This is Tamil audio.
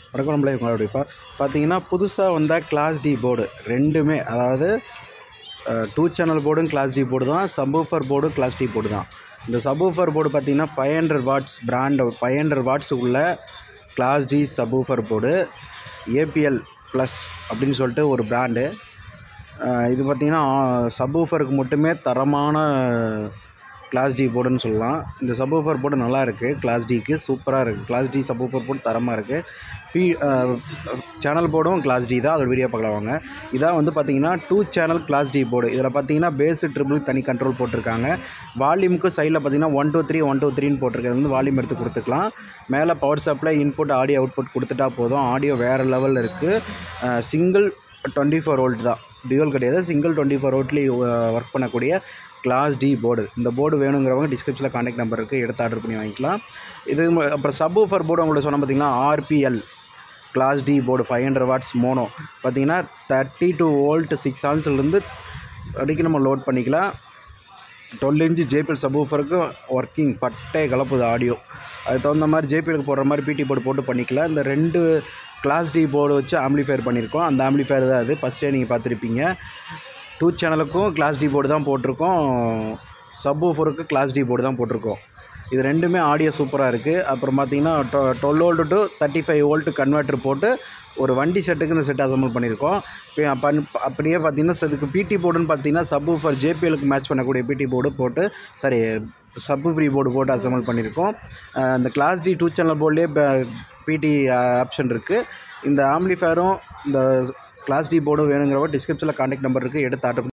வணக்கம் நம்மளே உங்களுடைய பா பார்த்தீங்கன்னா புதுசாக வந்த கிளாஸ் டி போர்டு ரெண்டுமே அதாவது டூ சேனல் போர்டும் கிளாஸ் டி போர்டு தான் சப்வூஃபர் போர்டும் கிளாஸ் டி போர்டு தான் இந்த சப்வூஃபர் போர்டு பார்த்தீங்கன்னா five hundred watts brand five hundred watts உள்ள class D subwoofer board APL plus அப்படின்னு சொல்லிட்டு ஒரு பிராண்டு இது பார்த்திங்கன்னா சப்வூஃபருக்கு மட்டுமே தரமான கிளாஸ் டி போர்டுன்னு சொல்லலாம் இந்த சப்வூஃபர் போர்டு நல்லா இருக்குது கிளாஸ் டிக்கு சூப்பராக இருக்குது கிளாஸ் டி சப்வூஃபர் போர்டு தரமாக இருக்குது ஃபீ சேனல் போர்டும் கிளாஸ் டி தான் அதோட வீடியோ பார்க்கலாம் வாங்க இதான் வந்து பார்த்தீங்கன்னா two channel class D board இதில் பார்த்தீங்கன்னா பேஸ் ட்ரிபிள் தனி கண்ட்ரோல் போட்டிருக்காங்க வால்யூமுக்கு சைடில் பார்த்தீங்கன்னா one two three one two த்ரீன்னு போட்டிருக்கிறது வந்து வால்யூம் எடுத்து கொடுத்துக்கலாம் மேலே power supply input audio output கொடுத்துட்டா போதும் ஆடியோ வேறு லெவலில் இருக்குது சிங்கிள் டுவெண்ட்டி ஃபோர் வோல்ட் தான் டியூவல் கிடையாது சிங்கிள் டுவெண்ட்டி ஃபோர் வோல்ட்லேயும் ஒர்க் பண்ணக்கூடிய கிளாஸ் டி போர்டு இந்த போர்டு வேணுங்கிறவங்க டிஸ்கிரிப்ஷனில் காண்டாக்ட் நம்பர் இருக்குது எடுத்து ஆர்டர் பண்ணி வாங்கிக்கலாம் இது ம- அப்புறம் சப்வூஃபர் போர்டு உங்களுக்கு சொன்ன பார்த்தீங்கன்னா RPL class D board five hundred watts mono பார்த்தீங்கன்னா தேர்ட்டி டூ வோல்ட் சிக்ஸ் ஆன்ஸ்லேருந்து அடிக்க நம்ம லோட் பண்ணிக்கலாம் டுவெல் இன்ச்சு ஜேபிஎல் சப்வூஃபருக்கு ஒர்க்கிங் பட்டே கலப்புது ஆடியோ அதுக்கு தகுந்த மாதிரி ஜேபிஎலுக்கு போடுற மாதிரி பிடி போர்டு போட்டு பண்ணிக்கலாம் இந்த ரெண்டு கிளாஸ் டி போர்டு வச்சு ஆம்ப்ளிஃபையர் பண்ணியிருக்கோம் அந்த ஆம்ப்ளிஃபையர் தான் அது ஃபஸ்ட்டே நீங்கள் பார்த்துருப்பீங்க டூ சேனலுக்கும் கிளாஸ் டி போர்டு தான் போட்டிருக்கோம் சப்வூஃபருக்கு கிளாஸ் டி போர்டு தான் போட்டிருக்கோம் இது ரெண்டுமே ஆடியோ சூப்பராக இருக்குது அப்புறம் பார்த்தீங்கன்னா டொ twelve volt to thirty five volt converter போட்டு ஒரு வண்டி செட்டுக்கு இந்த செட் அசம்பிள் பண்ணியிருக்கோம் இப்போ அப்ப- அப்படியே பார்த்தீங்கன்னா இதுக்கு பிடி போர்டுன்னு பார்த்தீங்கன்னா சப்வூஃபர் ஜேபிஎலுக்கு மேட்ச் பண்ணக்கூடிய பிடி போர்டு போட்டு சாரி சப்பு ஃப்ரீ போர்டு போட்டு அசம்பிள் பண்ணியிருக்கோம் அஹ் இந்த கிளாஸ் டி டூ சேனல் போர்ட்லேயே பிடி ஆப்ஷன் இருக்குது இந்த ஆம்ப்ளிஃபயரும் இந்த கிளாஸ் டி போர்டும் வேணுங்கிறவங்க டிஸ்கிரிப்ஷனில் காண்டாக்ட் நம்பர் இருக்குது எடுத்து ஆர்டர்